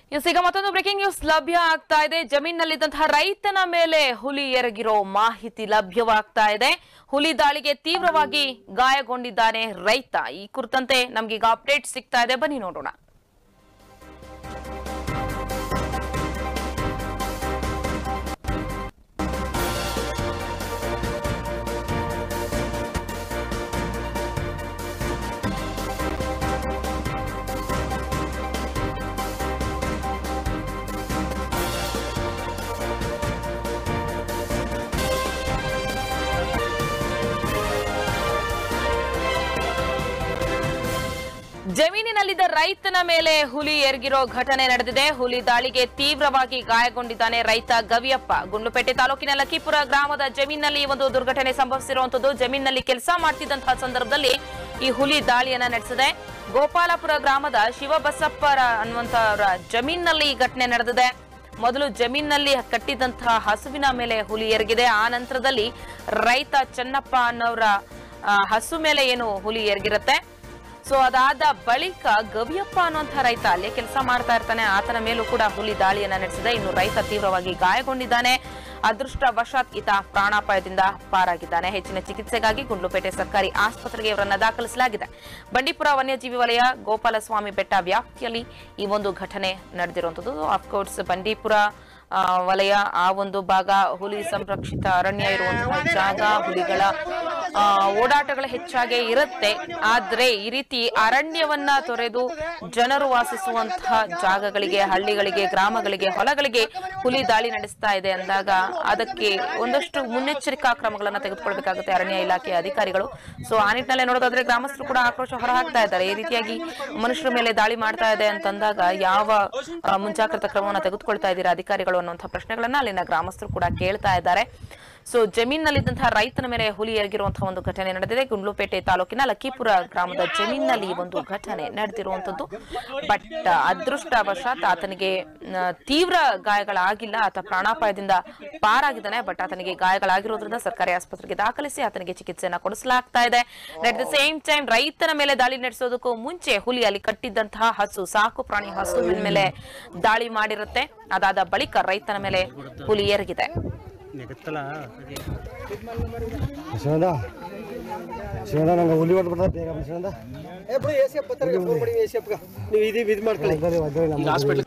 S ಈಗ ಮತ್ತೊಂದು breaking news ಲಭ್ಯ ಆಗ್ತಾ ಇದೆ ಜಮೀನಿನಲ್ಲಿದ್ದಂತಹ ರೈತನ ಮೇಲೆ ಹುಲಿ ಎರಗಿರೋ ಮಾಹಿತಿ ಲಭ್ಯವಾಗ್ತಾ ಇದೆ ಹುಲಿ ದಾಳಿಗೆ ತೀವ್ರವಾಗಿ ಗಾಯಗೊಂಡಿದ್ದಾನೆ ರೈತ ಈ ಕುರಿತಂತೆ ನಮ್ಗೀಗ ಅಪ್ಡೇಟ್ ಸಿಗ್ತಾ ಇದೆ ಬನ್ನಿ ನೋಡೋಣ ಜಮೀನಿನಲ್ಲಿದ್ದ ರೈತನ ಮೇಲೆ ಹುಲಿ ಎರಗಿರೋ ಘಟನೆ ನಡೆದಿದೆ ಹುಲಿ ದಾಳಿಗೆ ತೀವ್ರವಾಗಿ ಗಾಯಗೊಂಡಿದ್ದಾನೆ ರೈತ ಗವಿಯಪ್ಪ ಗುಂಡ್ಲುಪೇಟೆ ತಾಲೂಕಿನ ಲಕ್ಕಿಪುರ ಗ್ರಾಮದ ಜಮೀನಿನಲ್ಲಿ ಈ ಒಂದು ದುರ್ಘಟನೆ ಸಂಭವಿಸಿರುವಂತದ್ದು ಜಮೀನಿನಲ್ಲಿ ಕೆಲಸ ಮಾಡ್ತಿದ್ದಂತಹ ಸಂದರ್ಭದಲ್ಲಿ ಈ ಹುಲಿ ದಾಳಿಯನ್ನ ನಡೆಸಿದೆ ಗೋಪಾಲಪುರ ಗ್ರಾಮದ ಶಿವಬಸಪ್ಪ ಅನ್ನುವಂತವರ ಜಮೀನಿನಲ್ಲಿ ಈ ಘಟನೆ ನಡೆದಿದೆ ಮೊದಲು ಜಮೀನಿನಲ್ಲಿ ಕಟ್ಟಿದಂತಹ ಹಸುವಿನ ಮೇಲೆ ಹುಲಿ ಎರಗಿದೆ ಆ ನಂತರದಲ್ಲಿ ರೈತ ಚೆನ್ನಪ್ಪ ಅನ್ನೋರ ಆ, ಹಸು ಮೇಲೆ ಏನು ಹುಲಿ ಎರಗಿರುತ್ತೆ ಸೊ ಅದಾದ ಬಳಿಕ ಗವಿಯಪ್ಪ ಅನ್ನುವಂಥ ರೈತ ಅಲ್ಲೇ ಕೆಲಸ ಮಾಡ್ತಾ ಇರ್ತಾನೆ ಆತನ ಮೇಲೂ ಕೂಡ ಹುಲಿ ದಾಳಿಯನ್ನ ನಡೆಸಿದೆ ಇನ್ನು ರೈತ ತೀವ್ರವಾಗಿ ಗಾಯಗೊಂಡಿದ್ದಾನೆ ಅದೃಷ್ಟವಶಾತ್ ಈತ ಪ್ರಾಣಾಪಾಯದಿಂದ ಪಾರಾಗಿದ್ದಾನೆ ಹೆಚ್ಚಿನ ಚಿಕಿತ್ಸೆಗಾಗಿ ಗುಂಡ್ಲುಪೇಟೆ ಸರ್ಕಾರಿ ಆಸ್ಪತ್ರೆಗೆ ಇವರನ್ನ ದಾಖಲಿಸಲಾಗಿದೆ ಬಂಡೀಪುರ ವನ್ಯಜೀವಿ ವಲಯ ಗೋಪಾಲಸ್ವಾಮಿ ಬೆಟ್ಟ ವ್ಯಾಪ್ತಿಯಲ್ಲಿ ಈ ಒಂದು ಘಟನೆ ನಡೆದಿರುವಂತದ್ದು ಅಫ್ಕೋರ್ಸ್ ಬಂಡೀಪುರ ಆ, ವಲಯ ಆ ಒಂದು ಭಾಗ ಹುಲಿ ಸಂರಕ್ಷಿತ ಅರಣ್ಯ ಇರುವಂತಹ ಜಾಗ ಹುಲಿಗಳ ಆ, ಓಡಾಟಗಳು ಹೆಚ್ಚಾಗಿ ಇರುತ್ತೆ ಆದ್ರೆ ಈ ರೀತಿ ಅರಣ್ಯವನ್ನ ತೊರೆದು ಜನರು ವಾಸಿಸುವಂತಹ ಜಾಗಗಳಿಗೆ ಹಳ್ಳಿಗಳಿಗೆ ಗ್ರಾಮಗಳಿಗೆ ಹೊಲಗಳಿಗೆ ಹುಲಿ ದಾಳಿ ನಡೆಸ್ತಾ ಇದೆ ಅಂದಾಗ ಅದಕ್ಕೆ ಒಂದಷ್ಟು ಮುನ್ನೆಚ್ಚರಿಕಾ ಕ್ರಮಗಳನ್ನ ತೆಗೆದುಕೊಳ್ಬೇಕಾಗುತ್ತೆ ಅರಣ್ಯ ಇಲಾಖೆಯ ಅಧಿಕಾರಿಗಳು ಸೊ ಆ ನಿಟ್ಟಿನಲ್ಲಿ ನೋಡೋದಾದ್ರೆ ಗ್ರಾಮಸ್ಥರು ಕೂಡ ಆಕ್ರೋಶ ಹೊರಹಾಕ್ತಾ ಇದ್ದಾರೆ ಈ ರೀತಿಯಾಗಿ ಮನುಷ್ಯರ ಮೇಲೆ ದಾಳಿ ಮಾಡ್ತಾ ಇದೆ ಅಂತಂದಾಗ ಯಾವ ಆ, ಮುಂಜಾಗ್ರತಾ ಕ್ರಮವನ್ನು ತೆಗೆದುಕೊಳ್ತಾ ಇದ್ದೀರಾ ಅಧಿಕಾರಿಗಳು ಅನ್ನುವಂತಹ ಪ್ರಶ್ನೆಗಳನ್ನ ಅಲ್ಲಿನ ಗ್ರಾಮಸ್ಥರು ಕೂಡ ಕೇಳ್ತಾ ಇದ್ದಾರೆ ಸೊ ಜಮೀನಿನಲ್ಲಿದ್ದಂತಹ ರೈತನ ಮೇಲೆ ಹುಲಿ ಎರಗಿರುವಂತಹ ಒಂದು ಘಟನೆ ನಡೆದಿದೆ ಗುಂಡ್ಲುಪೇಟೆ ತಾಲೂಕಿನ ಲಕ್ಕಿಪುರ ಗ್ರಾಮದ ಜಮೀನಿನಲ್ಲಿ ಈ ಒಂದು ಘಟನೆ ನಡೆದಿರುವಂತದ್ದು ಬಟ್ ಅದೃಷ್ಟವಶಾತ್ ಆತನಿಗೆ ಆ, ತೀವ್ರ ಗಾಯಗಳಾಗಿಲ್ಲ ಆತ ಪ್ರಾಣಾಪಾಯದಿಂದ ಪಾರಾಗಿದ್ದಾನೆ ಬಟ್ ಆತನಿಗೆ ಗಾಯಗಳಾಗಿರೋದ್ರಿಂದ ಸರ್ಕಾರಿ ಆಸ್ಪತ್ರೆಗೆ ದಾಖಲಿಸಿ ಆತನಿಗೆ ಚಿಕಿತ್ಸೆಯನ್ನ ಕೊಡಿಸಲಾಗ್ತಾ ಇದೆ ಅಟ್ ದ ಸೇಮ್ ಟೈಮ್ ರೈತನ ಮೇಲೆ ದಾಳಿ ನಡೆಸೋದಕ್ಕೂ ಮುಂಚೆ ಹುಲಿ ಅಲ್ಲಿ ಕಟ್ಟಿದ್ದಂತಹ ಹಸು ಸಾಕು ಪ್ರಾಣಿ ಹಸುವಿನ ಮೇಲೆ ದಾಳಿ ಮಾಡಿರುತ್ತೆ ಅದಾದ ಬಳಿಕ ರೈತನ ಮೇಲೆ ಹುಲಿ ಎರಗಿದೆ ನೆಗತ್ತಲ್ಲ ಶಿವಂದ ಶಿವಂದ ನಂಗೆ ಹುಲಿ ಹೊಡ್ಬಿಡ್ತಾರೆ ಬೇಗ ಶಿವಂದ ಏ ಬಿಡು ಎ ಸಿ ಎಫ್ ಬರ್ತಾರೆ ಫೋನ್ ಮಾಡಿ ಎ ಸಿ ಎಫ್ಗೆ ನೀವು ಇದು ಇದು ಮಾಡ್ಕೊಳ್ಳಿ ಒದ್ದರಿ ಒದ್ದರಿ ನಮ್ಮ ಹಾಸ್ಪಿಟ್ಲ್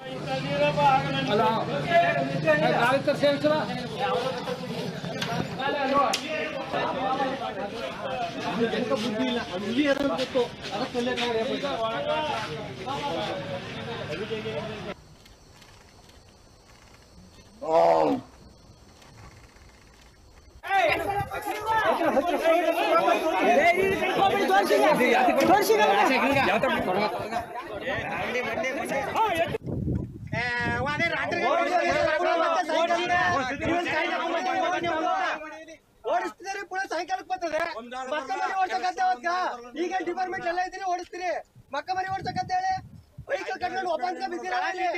ಓಡಿಸ್ತಿದಾರೆ ಪುನಃ ಸಾಯಂಕಾಲಕ್ಕೆ ಬರ್ತದೆ ಮಕ್ಕ ಮರಿ ಓಡ್ಸಕತ್ತೆ ಅವತ್ಕ ಈಗ ಡಿಪಾರ್ಟ್ಮೆಂಟ್ ಎಲ್ಲ ಇದ್ದೀರಿ ಓಡಿಸ್ತೀರಿ ಮಕ್ಕ ಮರಿ ಓಡ್ಸಕತ್ತೆ ಹೇಳಿ ವೆಹಿಕಲ್ ಕಟ್ಕೊಂಡು ಒಬ್ಬಂತ ಬಿದ್ದೀರ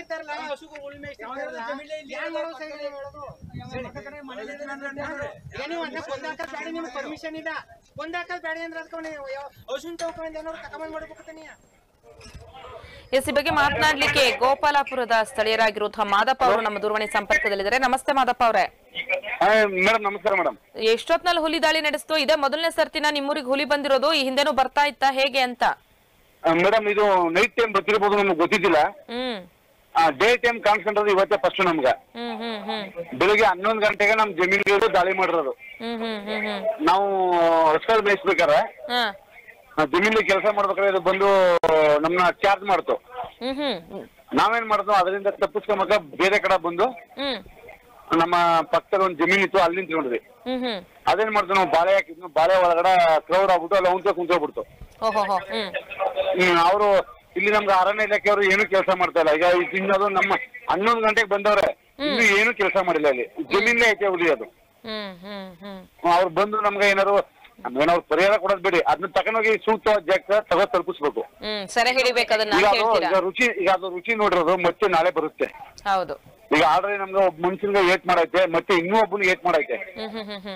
ಪರ್ಮಿಷನ್ ಇದೆ ಒಂದ್ ಹಾಕಲ್ ಬೇಡ ಅಂದ್ರೆ ಅದಕ್ಕೆ ಹಸುನ್ ತಗೊಂಡ್ ಏನಾದ್ರು ತಕೊಂಡ್ ಮಾಡ್ಬೇಕು ನೀ ಎಸ್ ಈ ಬಗ್ಗೆ ಮಾತನಾಡ್ಲಿಕ್ಕೆ ಗೋಪಾಲಪುರದ ಸ್ಥಳೀಯರಾಗಿರುವಂತಹ ಮಾದಪ್ಪ ಅವರು ನಮ್ಮ ದೂರವಾಣಿ ಸಂಪರ್ಕದಲ್ಲಿದ್ದಾರೆ ನಮಸ್ತೆ ಮಾದಪ್ಪ ಅವರೇ ಮೇಡಮ್ ನಮಸ್ಕಾರ ಮೇಡಮ್ ಎಷ್ಟೊತ್ನಲ್ಲಿ ಹುಲಿ ದಾಳಿ ನಡೆಸ್ತು ಇದೇ ಮೊದಲನೇ ಸರ್ತಿನ ನಿಮ್ಮೂರಿಗೆ ಹುಲಿ ಬಂದಿರೋದು ಈ ಹಿಂದೆನೂ ಬರ್ತಾ ಇತ್ತಾ ಹೇಗೆ ಅಂತ ಮೇಡಮ್ ಇದು ನೈಟ್ ಟೈಮ್ ಬರ್ತಿರ್ಬೋದು ನಮ್ಗೆ ಗೊತ್ತಿದ್ದಿಲ್ಲ ಹ್ಮ್ ಡೇ ಟೈಮ್ ಕಾಣಿಸ್ಕೊಂಡ್ರದು ಇವತ್ತೇ ಫಸ್ಟ್ ನಮ್ಗೆ ಹ್ಮ್ ಹ್ಮ್ ಹ್ಮ್ ಬೆಳಿಗ್ಗೆ ಹನ್ನೊಂದು ಗಂಟೆಗೆ ನಮ್ ಜಮೀನಿಗೆ ದಾಳಿ ಮಾಡಿರೋದು ಹ್ಮ್ ಹ್ಮ್ ಹ್ಮ್ ಹ್ಮ್ ನಾವು ಹೊಸ್ಕಲ್ ಮೇಯಿಸ್ಬೇಕಾರೆ ಹಾ ಜಮೀನಲ್ಲಿ ಕೆಲಸ ಮಾಡ್ಬೇಕಾದ್ರೆ ಇದು ಬಂದು ನಮ್ನ ಚಾರ್ಜ್ ಮಾಡ್ತು ಹ್ಮ್ ಹ್ಮ್ ನಾವೇನ್ ಮಾಡ್ದು ಅದರಿಂದ ತಪ್ಪಿಸ್ಕೊಂಬಕ ಬೇರೆ ಕಡೆ ಬಂದು ಹ್ಮ್ ನಮ್ಮ ಪಕ್ಕದಲ್ಲಿ ಒಂದು ಜಮೀನ್ ಇತ್ತು ಅಲ್ಲಿ ನಿಂತ್ಕೊಂಡ್ವಿ ಹ್ಮ್ ಹ್ಮ್ ಅದೇನ್ ಮಾಡ್ತು ನಾವು ಬಾಳೆ ಹಾಕಿದ್ನು ಬಾಳೆ ಒಳಗಡೆ ಕ್ರೌಡ್ ಆಗ್ಬಿಟ್ಟು ಅಲ್ಲಿ ಅವನ್ಕೆ ಕುಂತೋಗ್ಬಿಡ್ತು ಓಹೋ ಹೋ ಹ್ಮ್ ಹ್ಮ್ ಅವರು ಇಲ್ಲಿ ನಮ್ಗೆ ಅರಣ್ಯ ಇಲಾಖೆಯವರು ಏನು ಕೆಲಸ ಮಾಡ್ತಾ ಇಲ್ಲ ಈಗ ಇದು ಇನ್ನದು ನಮ್ಮ ಹನ್ನೊಂದು ಗಂಟೆಗೆ ಬಂದವ್ರೆ ಇನ್ನು ಏನು ಕೆಲಸ ಮಾಡಿಲ್ಲ ಅಲ್ಲಿ ಜಮೀನ್ಲೇ ಐತೆ ಹುಲಿ ಅದು ಹ್ಮ್ ಹ್ಮ್ ಹ್ಮ್ ಅವ್ರು ಬಂದು ನಮ್ಗೆ ಏನಾರು ನಮ್ಗೇನಾದ್ರು ಪರಿಹಾರ ಕೊಡೋದ್ ಬೇಡಿ ಅದನ್ನ ತಗೊಂಡೋಗಿ ಸೂಕ್ತ ಜಾಗ ತಗೋ ತಲುಪಿಸ್ಬೇಕು ಹ್ಮ್ ಸೆರೆ ಹಿಡಿಬೇಕು ಅದನ್ನ ಈಗ ಅದು ಹೇಳ್ತೀರಾ ಈಗ ರುಚಿ ಈಗ ಅದು ರುಚಿ ನೋಡಿರೋದು ಮತ್ತೆ ನಾಳೆ ಬರುತ್ತೆ ಹೌದು ಈಗ ಆಲ್ರೆಡಿ ನಮ್ಗೆ ಒಬ್ಬ ಮನುಷ್ಯನ್ಗೆ ಏಟ್ ಮಾಡೈತೆ ಮತ್ತೆ ಇನ್ನೂ ಒಬ್ಬನಿಗೆ ಏಟ್ ಮಾಡೈತೆ ಹ್ಮ್ ಹ್ಮ್ ಹ್ಮ್ ಹ್ಮ್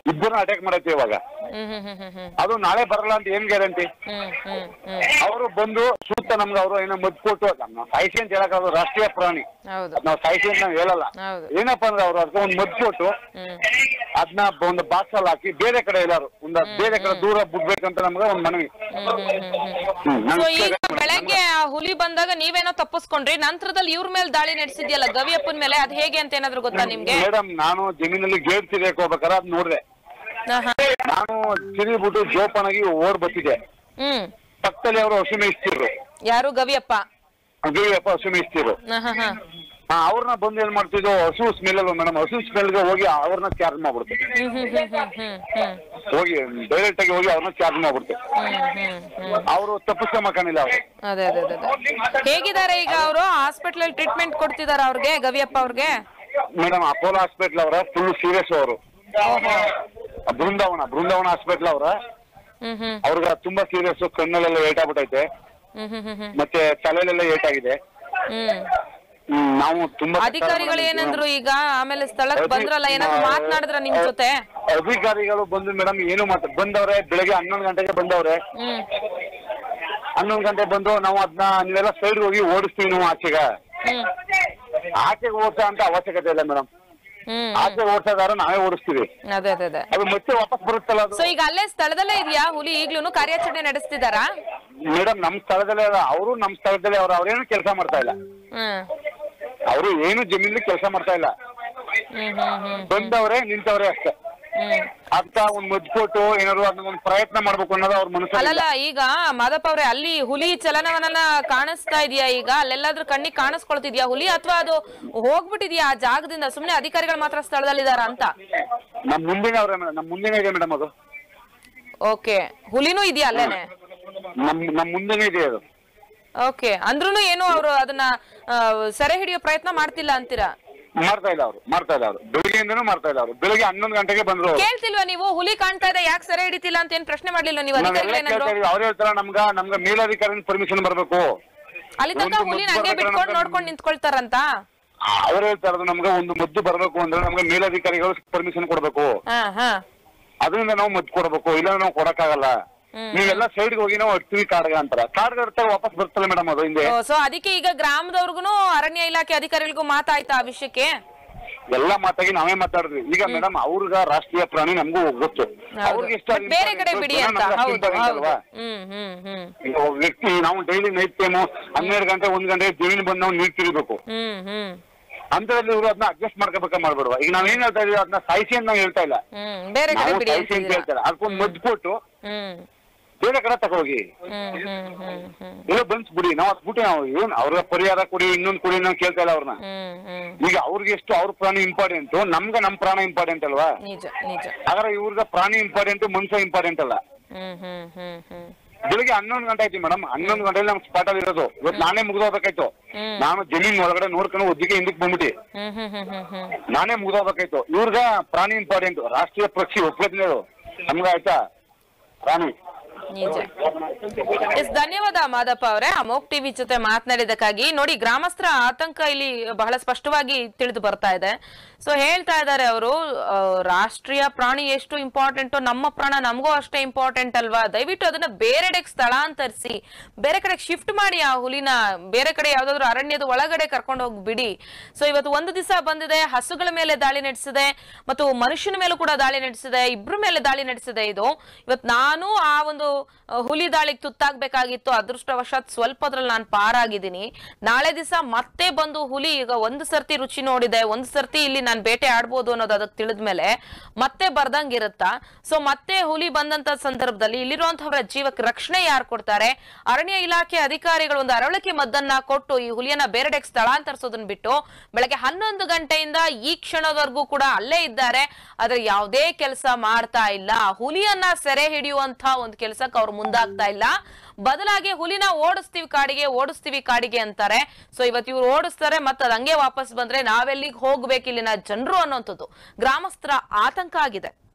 ಇಬ್ಬರನ್ನ ಅಟ್ಯಾಕ್ ಮಾಡೈತೆ ಇವಾಗ ಹ್ಮ್ ಹ್ಮ್ ಹ್ಮ್ ಹ್ಮ್ ಹ್ಮ್ ಅದು ನಾಳೆ ಬರಲ್ಲ ಅಂತ ಏನ್ ಗ್ಯಾರಂಟಿ ಹ್ಮ್ ಹ್ಮ್ ಹ್ಮ್ ಅವರು ಬಂದು ಸೂಕ್ತ ನಮ್ಗೆ ಅವರು ಏನೋ ಮದ್ದು ಕೊಟ್ಟು ನಾವು ಸಾಯಿಸಿ ಅಂತ ಹೇಳಕ್ ಅದು ರಾಷ್ಟ್ರೀಯ ಪ್ರಾಣಿ ಹೌದು ಅದ್ ನಾವು ಸಾಯಿಸಿ ಅಂತ ನಾವು ಹೇಳಲ್ಲ ಹೌದು. ಏನಪ್ಪಾ ಅಂದ್ರೆ ಅವ್ರು ಅದಕ್ಕೆ ಒಂದು ಮದ್ದು ಕೊಟ್ಟು ಹ್ಮ್ ಅದನ್ನ ಒಂದು ಬಾಕ್ಸ್ ಅಲ್ಲಿ ಹಾಕಿ ಬೇರೆ ಕಡೆ ಎಲ್ಲಾರು ಒಂದು ಬೇರೆ ಕಡೆ ದೂರ ಬಿಡ್ಬೇಕಂತ ನಮ್ಗೆ ಒಂದು ಮನವಿ ಹ್ಮ್, ಸೊ ನಮ್ಗೆ ಈಗ ಬೆಳಗ್ಗೆ ಆ ಹುಲಿ ಬಂದಾಗ ನೀವೇನೋ ತಪ್ಪಿಸ್ಕೊಂಡ್ರಿ ನಂತರದಲ್ಲಿ ಇವ್ರ ಮೇಲೆ ದಾಳಿ ನಡೆಸಿದ್ಯಲ್ಲ ಗವಿಯಪ್ಪನ ಮೇಲೆ ಅದ್ ಹೇಗೆ ಅಂತ ಏನಾದ್ರು ಗೊತ್ತಾ ನಿಮ್ಗೆ ಮೇಡಮ್ ನಾನು ಜಮೀನಲ್ಲಿ ಗೇಟ್ ತಿರ್ಗಕ್ ಹೋಗ್ಬೇಕಾದ್ರೆ ಅದ್ ನೋಡ್ದೆ ಆಹಾ. ನಾನು ತಿರುಗಿಬಿಟ್ಟು ಜೋಪಾನಾಗಿ ಓಡ್ ಬರ್ತಿದ್ದೆ ಹ್ಮ್ ಪಕ್ಕದಲ್ಲಿ ಅವರು ಹಸು ಮೇಯಿಸ್ತಿದ್ರು ಯಾರು ಗವಿಯಪ್ಪ ಅಗ್ರಿಯಪ್ಪ ಹಸು ಮೇಯಿಸ್ತಿದ್ರು ಆಹಾ, ಹಾ. ಹಾ ಅವ್ರನ್ನ ಬಂದು ಏನ್ ಮಾಡ್ತಿದ್ವು ಹಸು ಸ್ಮೆಲ್ ಅಲ್ವ ಮೇಡಮ್ ಹಸು ಸ್ಮೆಲ್ಗೆ ಹೋಗಿ ಅವ್ರನ್ನ ಚಾರ್ಜ್ ಮಾಡ್ಬಿಡ್ತು ಹ್ಮ್ ಹ್ಮ್ ಹ್ಮ್ ಹ್ಮ್ ಹ್ಮ್ ಹ್ಮ್ ಹೋಗಿ ಡೈರೆಕ್ಟ್ ಆಗಿ ಹೋಗಿ ಅವ್ರನ್ನ ಚಾರ್ಜ್ ಮಾಡ್ಬಿಡ್ತು ಹ್ಮ್ ಹ್ಮ್ ಹ್ಮ್ ಅವರು ತಪ್ಪಿಸ್ಕೊಂಬಕಾನಿಲ್ಲ ಅವರು ಅದೇ ಅದೇ ಅದೇ ಅದೇ. ಹೇಗಿದ್ದಾರೆ ಈಗ ಅವರು ಹಾಸ್ಪಿಟಲ್ ಅಲ್ಲಿ ಟ್ರೀಟ್ಮೆಂಟ್ ಕೊಡ್ತಿದಾರ ಅವ್ರಿಗೆ ಗವಿಯಪ್ಪ ಅವ್ರಿಗೆ ಮೇಡಮ್ ಅಪೋಲೋ ಹಾಸ್ಪಿಟ್ಲ್ ಅವರ ಫುಲ್ ಸೀರಿಯಸ್ ಅವರು ಬೃಂದಾವನ ಬೃಂದಾವನ ಹಾಸ್ಪಿಟ್ಲ್ ಅವರ ಹ್ಮ್ ಹ್ಮ್ ಅವ್ರಿಗೆ ತುಂಬಾ ಸೀರಿಯಸ್ ಕಣ್ಣಲ್ಲೆಲ್ಲ ಏಟ್ ಆಗ್ಬಿಟ್ಟೈತೆ ಹ್ಮ್ ಹ್ಮ್ ಹ್ಮ್ ಹ್ಮ್ ಮತ್ತೆ ತಲೆಲೆಲ್ಲ ಏಟ್ ಆಗಿದೆ ಹ್ಮ್ ಹ್ಮ್, ನಾವು ತುಂಬಾ ಅಧಿಕಾರಿಗಳು ಏನಂದ್ರು ಈಗ ಆಮೇಲೆ ಸ್ಥಳಕ್ಕೆ ಅಧಿ- ಬಂದ್ರಲ್ಲ ಏನಾದ್ರು ಆ, ಮಾತನಾಡಿದ್ರ ನಿಮ್ ಜೊತೆ ಅಧಿಕಾರಿಗಳು ಬಂದು ಮೇಡಮ್ ಏನು ಮಾತು ಬಂದವ್ರೆ ಬೆಳಗ್ಗೆ ಹನ್ನೊಂದು ಗಂಟೆಗೆ ಬಂದವ್ರೆ ಹ್ಮ್ ಹನ್ನೊಂದು ಗಂಟೆ ಬಂದು ನಾವು ಅದನ್ನ ನೀವೆಲ್ಲ ಸೈಡ್ ಹೋಗಿ ಓಡಿಸ್ತೀವಿ ನಾವು ಆಚೆಗೆ ಹ್ಮ್ ಆಚೆಗೆ ಓಡಿಸೋ ಅಂತ ಅವಶ್ಯಕತೆ ಇಲ್ಲ ಮೇಡಮ್ ಹ್ಮ್ ಆಚೆ ಓಡಿಸೋದಾರ ನಾವೇ ಓಡಿಸ್ತೀವಿ ಅದೇ ಅದೇ ಅದೇ ಅದು ಮತ್ತೆ ವಾಪಸ್ ಬರುತ್ತಲ್ಲ ಅದು ಸೊ ಈಗ ಅಲ್ಲೇ ಸ್ಥಳದಲ್ಲೇ ಇದೆಯಾ ಹುಲಿ ಈಗ್ಲೂ ಕಾರ್ಯಾಚರಣೆ ನಡೆಸ್ತಿದಾರಾ ಮೇಡಮ್ ನಮ್ ಸ್ಥಳದಲ್ಲೇ ಅವರು ನಮ್ ಸ್ಥಳದಲ್ಲೇ ಅವ್ರು ಅವ್ರೇನು ಕೆಲಸ ಮಾಡ್ತಾ ಇಲ್ಲ ಹ್ಮ್ ಅವರು ಏನು ಜಮೀನಲ್ಲಿ ಕೆಲಸ ಮಾಡ್ತಾ ಇಲ್ಲ ಹ್ಮ್ ಹ್ಮ್ ಹ್ಮ್ ಬಂದವ್ರೆ ನಿಂತವ್ರೆ ಅಷ್ಟೇ ಹ್ಮ್ ಅದ್ಕ ಒಂದ್ ಮದ್ದು ಕೊಟ್ಟು ಏನಾದ್ರು ಅದನ್ನ ಒಂದ್ ಪ್ರಯತ್ನ ಮಾಡ್ಬೇಕು ಅನ್ನೋದು ಅವ್ರ ಮನಸ್ಸಲ್ಲಿ ಅಲ್ಲಲ್ಲ ಈಗ ಮಾದಪ್ಪ ಅವ್ರೆ ಅಲ್ಲಿ ಹುಲಿ ಚಲನವಲನ ಕಾಣಿಸ್ತಾ ಇದೆಯಾ ಈಗ ಅಲ್ಲೆಲ್ಲಾದ್ರೂ ಕಣ್ಣಿಗೆ ಕಾಣಿಸ್ಕೊಳ್ತಿದ್ಯಾ ಹುಲಿ ಅಥವಾ ಅದು ಹೋಗ್ಬಿಟ್ಟಿದ್ಯಾ ಆ ಜಾಗದಿಂದ ಸುಮ್ನೆ ಅಧಿಕಾರಿಗಳು ಮಾತ್ರ ಸ್ಥಳದಲ್ಲಿದಾರ ಅಂತ ನಮ್ ಮುಂದಿನ ಅವ್ರೆ ನಮ್ ಮುಂದಿನ ಇದೆ ಮೇಡಮ್ ಅದು ಓಕೆ ಹುಲಿನೂ ಇದೆಯಾ ಅಲ್ಲೇನೆ ನಮ್ ನಮ್ ಮುಂದಿನ ಇದೆ ಅದು ಓಕೆ ಅಂದ್ರೂ ಏನು ಅವರು ಅದನ್ನ ಆ, ಸೆರೆ ಹಿಡಿಯೋ ಪ್ರಯತ್ನ ಮಾಡ್ತಿಲ್ಲ ಅಂತೀರಾ ಮಾಡ್ತಾ ಇಲ್ಲ ಅವ್ರು ಮಾಡ್ತಾ ಇಲ್ಲ ಅವ್ರು ಬೆಳಿಗ್ಗೆಯಿಂದನೂ ಮಾಡ್ತಾ ಇಲ್ಲ ಅವ್ರು ಬೆಳಿಗ್ಗೆ ಹನ್ನೊಂದು ಗಂಟೆಗೆ ಬಂದ್ರು ಅವ್ರು ಕೇಳ್ತಿಲ್ವಾ ನೀವು ಹುಲಿ ಕಾಣ್ತಾ ಇದೆ ಯಾಕೆ ಸೆರೆ ಹಿಡಿತಿಲ್ಲ ಅಂತ ಏನ್ ಪ್ರಶ್ನೆ ಮಾಡ್ಲಿಲ್ಲ ನೀವು ನಾವೆಲ್ಲ ಅಧಿಕಾರಿಗಳು ಏನಾದ್ರು ಕೇಳ್ತಾ ಇದೀವಿ ಅವ್ರು ಹೇಳ್ತಾರ ನಮ್ಗ ನಮ್ಗ ಮೇಲಧಿಕಾರಿ ಪರ್ಮಿಷನ್ ಬರ್ಬೇಕು ಅಲ್ಲಿ ತನಕ ಒಂದು ಹುಲಿನ ಮುದ್ದು ಹಂಗೆ ಬರ್ಬೇಕಾದ್ರೆ ಬಿಟ್ಕೊಂಡು ನಮ್ಗೆ- ನೋಡ್ಕೊಂಡು ನಿಂತ್ಕೊಳ್ತಾರಂತ ಅವ್ರು ಹೇಳ್ತಾ ಇರೋದು ನಮ್ಗೆ ಒಂದು ಮದ್ದು ಬರ್ಬೇಕು ಅಂದ್ರೆ ನಮ್ಗೆ ಮೇಲಧಿಕಾರಿಗಳು ಪರ್ಮಿಷನ್ ಕೊಡ್ಬೇಕು ಹಾ ಹಾ ಅದರಿಂದ ನಾವು ಮದ್ದು ಕೊಡ್ಬೇಕು ಇಲ್ಲ ನಾವು ಕೊಡಕ್ಕಾಗಲ್ಲ ನೀವೆಲ್ಲ ಸೈಡ್ಗೆ ಹೋಗಿ ನಾವು ಹಚ್ತೀವಿ ಕಾರ್ಡ್ಗ ಅಂತಾರ ಕಾರ್ಡ್ ಇರ್ತಾರೆ ವಾಪಸ್ ಬರ್ತಲ್ಲ ಮೇಡಮ್ ಅದು ಹಿಂದೆ ಸೊ ಅದಕ್ಕೆ ಈಗ ಗ್ರಾಮದವ್ರಿಗೂ ಅರಣ್ಯ ಇಲಾಖೆ ಅಧಿಕಾರಿಗಳಿಗೂ ಮಾತಾಯ್ತಾ ಆ ವಿಷಯಕ್ಕೆ ಎಲ್ಲ ಮಾತಾಗಿ ನಾವೇ ಮಾತಾಡಿದ್ವಿ ಈಗ ಮೇಡಮ್ ಅವ್ರಿಗ ರಾಷ್ಟ್ರೀಯ ಪ್ರಾಣಿ ನಮಗೂ ಗೊತ್ತು ಹೌದು. ಅವ್ರಿಗೆ ಇಷ್ಟ But ಬೇರೆ ಕಡೆ ಬಿಡಿ ಅಂತ ಹೌದು ಹೌದು ಅಲ್ವಾ ಹ್ಮ್ ಹ್ಮ್ ಹ್ಮ್ ಈಗ ಒಬ್ಬ ವ್ಯಕ್ತಿ ನಾವು ಡೈಲಿ ನೈಟ್ ಟೈಮು ಹನ್ನೆರಡು ಗಂಟೆ ಒಂದ್ ಗಂಟೆ ಜಮೀನು ಬಂದು ನಾವು ನೀರ್ ತಿರಿಬೇಕು ಹ್ಮ್ ಹ್ಮ್ ಅಂತದ್ರಲ್ಲಿ ಇವರು ಅದನ್ನ ಅಡ್ಜಸ್ಟ್ ಮಾಡ್ಕೋಬೇಕ ಮಾಡ್ಬಿಡುವ ಈಗ ನಾವ್ ಏನ್ ಹೇಳ್ತಾ ಇದೀವಿ ಅದನ್ನ ಸಾಯಿಸಿ ಅಂತ ನಾವು ಹೇಳ್ತಾ ಇಲ್ಲ ಹ್ಮ್ ಬೇರೆ ಕಡೆ ನಾವು ಬಿಡಿ ಸಾಯಿಸಿ ಅಂತ ಅಂತಿದ್ದೀರಾ ಹೇಳ್ತಾರೆ ಅದಕ್ಕೊಂದು ಮದ್ದು ಕೊಟ್ಟು ಹ್ಮ್ ಬೇರೆ ಕಡೆ ತಗೋಗಿ ಹ್ಮ್ ಹ್ಮ್ ಹ್ಮ್ ಹ್ಮ್ ಎಲ್ಲ ಬಂದ್ಸ್ ಬಿಡಿ ನಾವು ಅದ್ ಬಿಟ್ಟು ನಾವು ಏನ್ ಅವ್ರ ಪರಿಹಾರ ಕೊಡಿ ಇನ್ನೊಂದ್ ಕೊಡಿ ನಾವು ಕೇಳ್ತಾ ಇಲ್ಲ ಅವ್ರನ್ನ ಹ್ಮ್ ಹ್ಮ್ ಈಗ ಅವ್ರಿಗೆ ಎಷ್ಟು ಅವ್ರ ಪ್ರಾಣಿ ಇಂಪಾರ್ಟೆಂಟ್ ನಮ್ಗ ನಮ್ ಪ್ರಾಣ ಇಂಪಾರ್ಟೆಂಟ್ ಅಲ್ವಾ ನಿಜ ನಿಜ ಹಾಗಾದ್ರೆ ಇವ್ರಿಗೆ ಪ್ರಾಣಿ ಇಂಪಾರ್ಟೆಂಟ್ ಮನುಷ್ಯ ಇಂಪಾರ್ಟೆಂಟ್ ಅಲ್ಲ ಹ್ಮ್ ಹ್ಮ್ ಹ್ಮ್ ಹ್ಮ್ ಬೆಳಿಗ್ಗೆ ಹನ್ನೊಂದು ಗಂಟೆ ಆಯ್ತು ಮೇಡಮ್ ಹನ್ನೊಂದು ಗಂಟೆಲಿ ನಮ್ ಸ್ಪಾಟ್ ಅಲ್ಲಿ ಇರೋದು ಇವತ್ತು ನಾನೇ ಮುಗ್ದೋಗ್ಬೇಕಾಯ್ತು ಹ್ಮ್. ನಾನು ಜಮೀನ್ ಒಳಗಡೆ ನೋಡ್ಕೊಂಡು ಒದ್ದಿಗೆ ಹಿಂದಕ್ಕೆ ಬಂದ್ಬಿಟ್ಟು ಹ್ಮ್ ಹ್ಮ್ ಹ್ಮ್ ಹ್ಮ್ ಹ್ಮ್ ನಾನೇ ಮುಗ್ದೋಗ್ಬೇಕಾಯ್ತು ಇವ್ರಿಗ ಪ್ರಾಣಿ ಇಂಪಾರ್ಟೆಂಟ್ ರಾಷ್ಟ್ರೀಯ ಪಕ್ಷಿ ಒಪ್ಕೋತೀನಿ ನಮ್ಗ ಆಯ್ತಾ ಪ್ರಾಣಿ ನಿಜ ಎಸ್ ಧನ್ಯವಾದ ಮಾದಪ್ಪ ಅವರೇ ಅಮೋಕ್ ಟಿವಿ ಜೊತೆ ಮಾತನಾಡಿದಕ್ಕಾಗಿ ನೋಡಿ ಗ್ರಾಮಸ್ಥರ ಆತಂಕ ಇಲ್ಲಿ ಬಹಳ ಸ್ಪಷ್ಟವಾಗಿ ತಿಳಿದು ಬರ್ತಾ ಇದೆ ಸೊ ಹೇಳ್ತಾ ಇದ್ದಾರೆ ಅವರು ರಾಷ್ಟ್ರೀಯ ಪ್ರಾಣಿ ಎಷ್ಟು ಇಂಪಾರ್ಟೆಂಟು ನಮ್ಮ ಪ್ರಾಣ ನಮಗೂ ಅಷ್ಟೇ ಇಂಪಾರ್ಟೆಂಟ್ ಅಲ್ವಾ ದಯವಿಟ್ಟು ಅದನ್ನ ಬೇರೆಡೆಗೆ ಸ್ಥಳಾಂತರಿಸಿ ಬೇರೆ ಕಡೆ ಶಿಫ್ಟ್ ಮಾಡಿ ಆ ಹುಲಿನ ಬೇರೆ ಕಡೆ ಯಾವ್ದಾದ್ರು ಅರಣ್ಯದ ಒಳಗಡೆ ಕರ್ಕೊಂಡು ಹೋಗಿ ಬಿಡಿ ಸೊ ಇವತ್ತು ಒಂದು ದಿವಸ ಬಂದಿದೆ ಹಸುಗಳ ಮೇಲೆ ದಾಳಿ ನಡೆಸಿದೆ ಮತ್ತು ಮನುಷ್ಯನ ಮೇಲೂ ಕೂಡ ದಾಳಿ ನಡೆಸಿದೆ ಇಬ್ರ ಮೇಲೆ ದಾಳಿ ನಡೆಸಿದೆ ಇದು ಇವತ್ತು ನಾನು ಆ ಒಂದು ಆ, ಹುಲಿ ದಾಳಿಗೆ ತುತ್ತಾಗ್ಬೇಕಾಗಿತ್ತು ಅದೃಷ್ಟವಶಾತ್ ಸ್ವಲ್ಪದ್ರಲ್ಲಿ ನಾನು ಪಾರಾಗಿದ್ದೀನಿ ನಾಳೆ ದಿವಸ ಮತ್ತೆ ಬಂದು ಹುಲಿ ಈಗ ಒಂದು ಸರ್ತಿ ರುಚಿ ನೋಡಿದೆ ಒಂದು ಸರ್ತಿ ಇಲ್ಲಿ ನಾನು ಬೇಟೆ ಆಡ್ಬೋದು ಅನ್ನೋದು ಅದಕ್ಕೆ ತಿಳಿದ್ಮೇಲೆ ಮತ್ತೆ ಬರ್ದಂಗಿರುತ್ತಾ ಸೊ ಮತ್ತೆ ಹುಲಿ ಬಂದಂತ ಸಂದರ್ಭದಲ್ಲಿ ಇಲ್ಲಿರುವಂತಹವರ ಜೀವಕ್ಕೆ ರಕ್ಷಣೆ ಯಾರು ಕೊಡ್ತಾರೆ ಅರಣ್ಯ ಇಲಾಖೆ ಅಧಿಕಾರಿಗಳು ಒಂದು ಅರಳಿಕೆ ಮದ್ದನ್ನ ಕೊಟ್ಟು ಈ ಹುಲಿಯನ್ನ ಬೇರೆಡೆಗೆ ಸ್ಥಳಾಂತರಿಸೋದನ್ನ ಬಿಟ್ಟು ಬೆಳಗ್ಗೆ ಹನ್ನೊಂದು ಗಂಟೆಯಿಂದ ಈ ಕ್ಷಣದವರೆಗೂ ಕೂಡ ಅಲ್ಲೇ ಇದ್ದಾರೆ ಆದ್ರೆ ಯಾವುದೇ ಕೆಲಸ ಮಾಡ್ತಾ ಇಲ್ಲ ಹುಲಿಯನ್ನ ಸೆರೆ ಹಿಡಿಯುವಂತ ಒಂದು ಕೆಲಸಕ್ಕೆ ಅವ್ರು ಮುಂದಾಗ್ತಾ ಇಲ್ಲ ಬದಲಾಗಿ ಹುಲಿನ ಓಡಿಸ್ತೀವಿ ಕಾಡಿಗೆ ಓಡಿಸ್ತೀವಿ ಕಾಡಿಗೆ ಅಂತಾರೆ ಸೊ ಇವತ್ತು ಇವ್ರು ಓಡಿಸ್ತಾರೆ ಮತ್ತೆ ಅದ್ ಹಂಗೆ ವಾಪಸ್ ಬಂದ್ರೆ ನಾವೆಲ್ಲಿಗೆ ಹೋಗ್ಬೇಕು ಇಲ್ಲಿನ ಜನರು ಅನ್ನೋಂಥದ್ದು ಗ್ರಾಮಸ್ಥರ ಆತಂಕ ಆಗಿದೆ